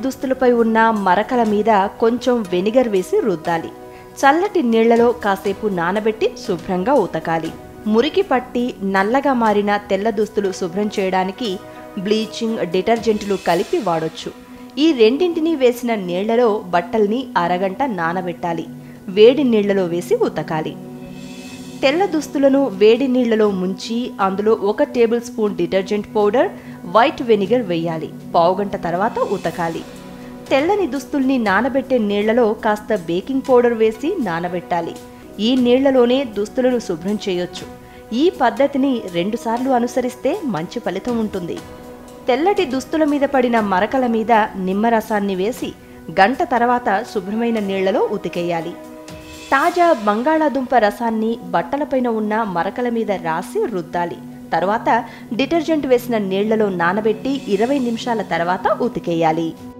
దుస్తులపై ఉన్న మరకల మీద కొంచెం వెనిగర్ వేసి రుద్దాలి చల్లటి నీళ్లలో కాసేపు నానబెట్టి శుభ్రంగా ఉతకాలి మురికి పట్టి నల్లగా మారిన తెల్ల దుస్తులు శుభ్రం చేయడానికి బ్లీచింగ్ డిటర్జెంట్లు కలిపి వాడొచ్చు ఈ రెండింటినీ వేసిన నీళ్లలో బట్టల్ని అరగంట నానబెట్టాలి వేడి నీళ్లలో వేసి ఉతకాలి తెల్ల దుస్తులను వేడి నీళ్లలో ముంచి అందులో ఒక tablespoon detergent powder white vinegar వేయాలి పావుగంట తర్వాత ఉతకాలి తెల్లని దుస్తుల్ని నానబెట్టే నీళ్లలో కాస్త బేకింగ్ పౌడర్ వేసి నానబెట్టాలి ఈ నీళ్లలోనే దుస్తులను శుభ్రం చేయొచ్చు ఈ పద్ధతిని రెండుసార్లు అనుసరిస్తే మంచి ఫలితం ఉంటుంది తెల్లటి దుస్తుల మీద పడిన మరకల మీద నిమ్మరసాన్ని వేసి గంట తర్వాత శుభ్రమైన నీళ్లలో ఉతికేయాలి తాజా బంగాళాదుంప రసాన్ని బట్టలపైన ఉన్న మరకల మీద రాసి రుద్దాలి తర్వాత డిటర్జెంట్ వేసిన నీళ్లలో నానబెట్టి ఇరవై నిమిషాల తర్వాత ఉతికేయాలి